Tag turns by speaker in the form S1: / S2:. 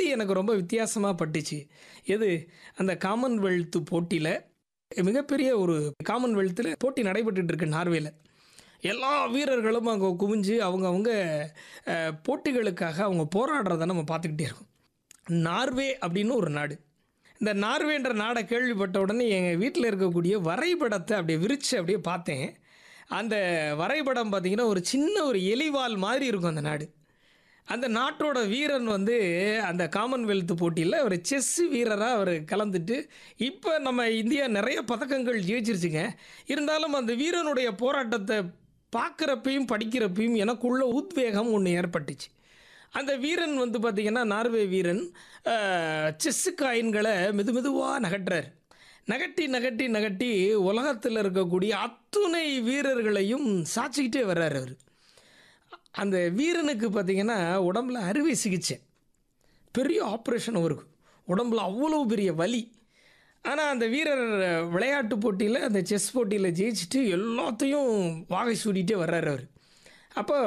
S1: எனக்கு ரொம்ப வித்தியாசமாக பட்டுச்சு எது அந்த காமன்வெல்த் போட்டியில் மிகப்பெரிய ஒரு காமன்வெல்த்தில் போட்டி நடைபெற்றுட்டு இருக்கு நார்வேல எல்லா வீரர்களும் அங்கே குவிஞ்சு அவங்கவுங்க அஹ், போட்டிகளுக்காக அவங்க போராடுறத நம்ம பார்த்துக்கிட்டே இருக்கோம் நார்வே அப்படின்னு ஒரு நாடு இந்த நார்வேன்ற நாடை கேள்விப்பட்ட உடனே எங்கள் வீட்டில் இருக்கக்கூடிய வரைபடத்தை அப்படியே விரித்து அப்படியே பார்த்தேன் அந்த வரைபடம் பார்த்திங்கன்னா ஒரு சின்ன ஒரு எலிவால் மாதிரி இருக்கும் அந்த நாடு அந்த நாட்டோட வீரன் வந்து அந்த காமன்வெல்த் போட்டியில் ஒரு செஸ் வீரராக அவர் கலந்துட்டு இப்போ நம்ம இந்தியா நிறைய பதக்கங்கள் ஜெயிச்சிருச்சுங்க இருந்தாலும் அந்த வீரனுடைய போராட்டத்தை பார்க்குறப்பையும் படிக்கிறப்பையும் எனக்குள்ள உத்வேகம் ஒன்று ஏற்பட்டுச்சு அந்த வீரன் வந்து பார்த்திங்கன்னா நார்வே வீரன் செஸ்ஸு காயின்களை மெது மெதுவாக நகட்டுறார் நகட்டி நகட்டி நகட்டி உலகத்தில் இருக்கக்கூடிய அத்துணை வீரர்களையும் சாச்சிக்கிட்டே வர்றார் அவர் அந்த வீரனுக்கு பார்த்திங்கன்னா உடம்புல அறுவை சிகிச்சை பெரிய ஆப்ரேஷன் அவருக்கு உடம்புல அவ்வளோ பெரிய வலி ஆனால் அந்த வீரர் விளையாட்டு போட்டியில் அந்த செஸ் போட்டியில் ஜெயிச்சுட்டு எல்லாத்தையும் வாகை சூடிட்டே வர்றாரு அவர் அப்போ